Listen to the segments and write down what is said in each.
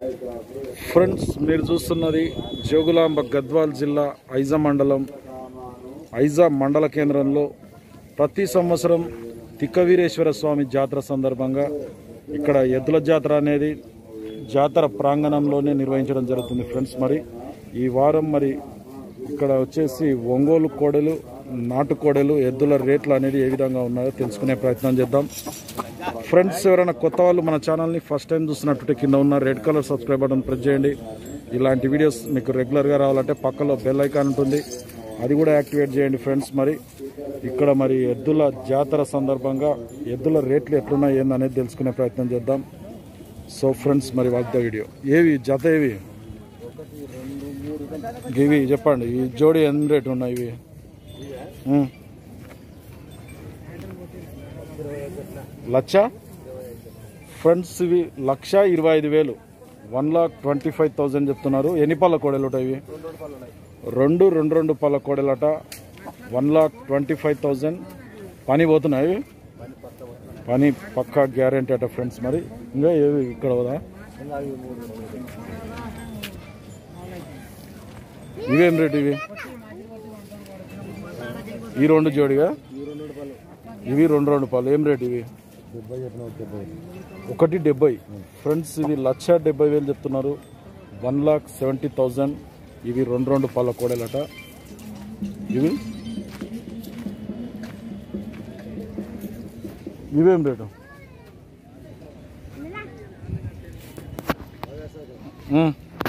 Friends మీరు చూస్తున్నది జోగులాంబ గద్వాల్ జిల్లా ఐజా మండలం ఐజా మండల కేంద్రంలో ప్రతి సంవత్సరం తిక్కవీరేశ్వర స్వామి జాతర సందర్భంగా ఇక్కడ ఎద్దుల జాతర అనేది జాతర ప్రాంగణంలోనే నిర్వహించడం జరుగుతుంది ఫ్రెండ్స్ మరి ఈ వారం మరి ఇక్కడ వచ్చేసి ఒంగోలు కోడెలు నాటు కోడెలు ఎద్దుల రేట్లు అనేది ఏ విధంగా ఉన్నాయో తెలుసుకునే ప్రయత్నం చేద్దాం ఫ్రెండ్స్ ఎవరైనా కొత్త వాళ్ళు మన ఛానల్ని ఫస్ట్ టైం చూస్తున్నట్టు కింద ఉన్న red colour subscribe button press చేయండి ఇలాంటి వీడియోస్ మీకు రెగ్యులర్గా రావాలంటే పక్కలో బెల్ ఐకాన్ ఉంటుంది అది కూడా యాక్టివేట్ చేయండి ఫ్రెండ్స్ మరి ఇక్కడ మరి ఎద్దుల జాతర సందర్భంగా ఎద్దుల రేట్లు ఎట్లున్నాయి ఏందనేది తెలుసుకునే ప్రయత్నం చేద్దాం సో ఫ్రెండ్స్ మరి వాగ్దా వీడియో ఏవి జత ఏవి ఇవి చెప్పండి ఈ జోడి ఎన్ని రేటు ఉన్నాయి ఇవి ఉం. లక్ష ఫ్రెండ్స్ ఇవి లక్ష ఇరవై ఐదు వేలు one lakh twenty five thousand చెప్తున్నారు ఎన్ని పళ్ళ కోడలు ఉంటాయి ఇవి రెండు రెండు రెండు పళ్ళ కోడలట one lakh twenty five thousand పని పోతున్నాయి ఇవి? పని పక్కా గ్యారంటీ అట ఫ్రెండ్స్ మరి ఇంకా ఏవి ఇక్కడ కదా ఇవేం రేట్ ఇవి ఈ రెండు జోడిగా ఇవి రెండు రెండు పాలు ఏం రేట్ ఇవి ఒకటి డెబ్బై ఫ్రెండ్స్ ఇవి లక్ష డెబ్బై వేలు చెప్తున్నారు వన్ లాక్ సెవెంటీ థౌజండ్ ఇవి రెండు రెండు పాల కోడలట ఇవి ఇవేం రేటు ఉమ్.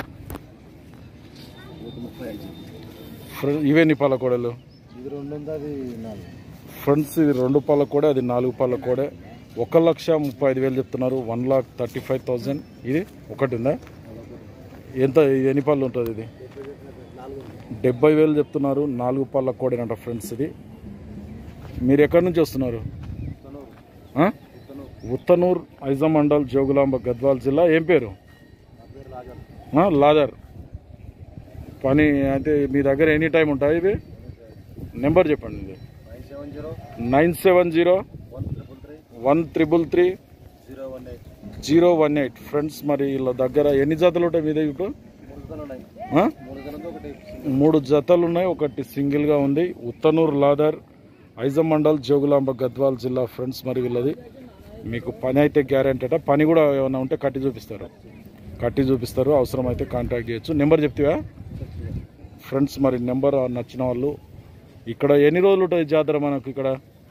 ఫ్రె- ఇవేన్ని పాల కోడలు ఇది రెండు ఉంది అది నాలుగు ఫ్రెండ్స్ ఇది రెండు పాల కోడే అది నాలుగు పాల కోడే ఒక లక్ష ముప్పై ఐదు వేలు చెప్తున్నారు one lakh thirty five thousand ఇది ఒకటి ఉందా ఎంత ఇది ఎన్ని పళ్ళు ఉంటుంది ఇది డెబ్బై వేలు చెప్తున్నారు నాలుగు పళ్ళ కోడేనంట ఫ్రెండ్స్ ఇది మీరు ఎక్కడి నుంచి వస్తున్నారు ఆ? ఉత్తనూర్ ఐజమండల్ జోగులాంబ గద్వాల్ జిల్లా ఏం పేరు ఆ, లాదర్ పని అంటే మీ దగ్గర ఎనీ టైం ఉంటాయి ఇది నెంబర్ చెప్పండి ఇది nine seven zero nine seven zero one triple three one triple three zero one eight zero one eight friends మరి వీళ్ళ దగ్గర ఎన్ని జతలు ఉంటాయి మీ దగ్గర ఇప్పుడు మూడు జతలు ఉన్నాయి ఆ? మూడు జతలతో ఒకటి మూడు జతలు ఉన్నాయి ఒకటి సింగిల్గా ఉంది ఉత్తనూరు లాదర్ ఐజమండల్ జోగులాంబ గద్వాల్ జిల్లా ఫ్రెండ్స్ మరి వీళ్ళది మీకు పని అయితే గ్యారెంటీ అట పని కూడా ఏమైనా ఉంటే కట్టి చూపిస్తారు కట్టి చూపిస్తారు అవసరం అయితే కాంటాక్ట్ చేయొచ్చు నెంబర్ చెప్తావా ఫ్రెండ్స్ మరి నెంబర్ నచ్చిన వాళ్ళు ఇక్కడ ఎన్ని రోజులు ఉంటుంది జాతర మనకు ఇక్కడ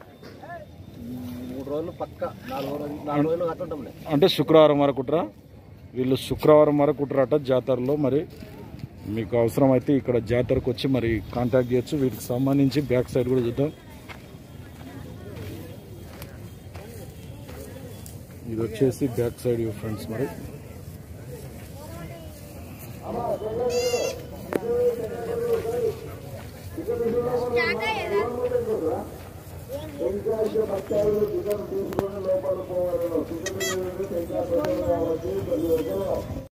మూడు రోజులు పక్క నాలుగు రోజులు నాలుగు రోజులు అట్లుంటాంలే అంటే శుక్రవారం వరకు కుట్రా వీళ్ళు శుక్రవారం వరకు కుట్రాట జాతరలో మరి మీకు అవసరం అయితే ఇక్కడ జాతరకు వచ్చి మరి కాంటాక్ట్ చేయొచ్చు వీటికి సంబంధించి బ్యాక్ సైడ్ కూడా చూద్దాం ఇది వచ్చేసి బ్యాక్ సైడ్ వ్యూ ఫ్రెండ్స్ మరి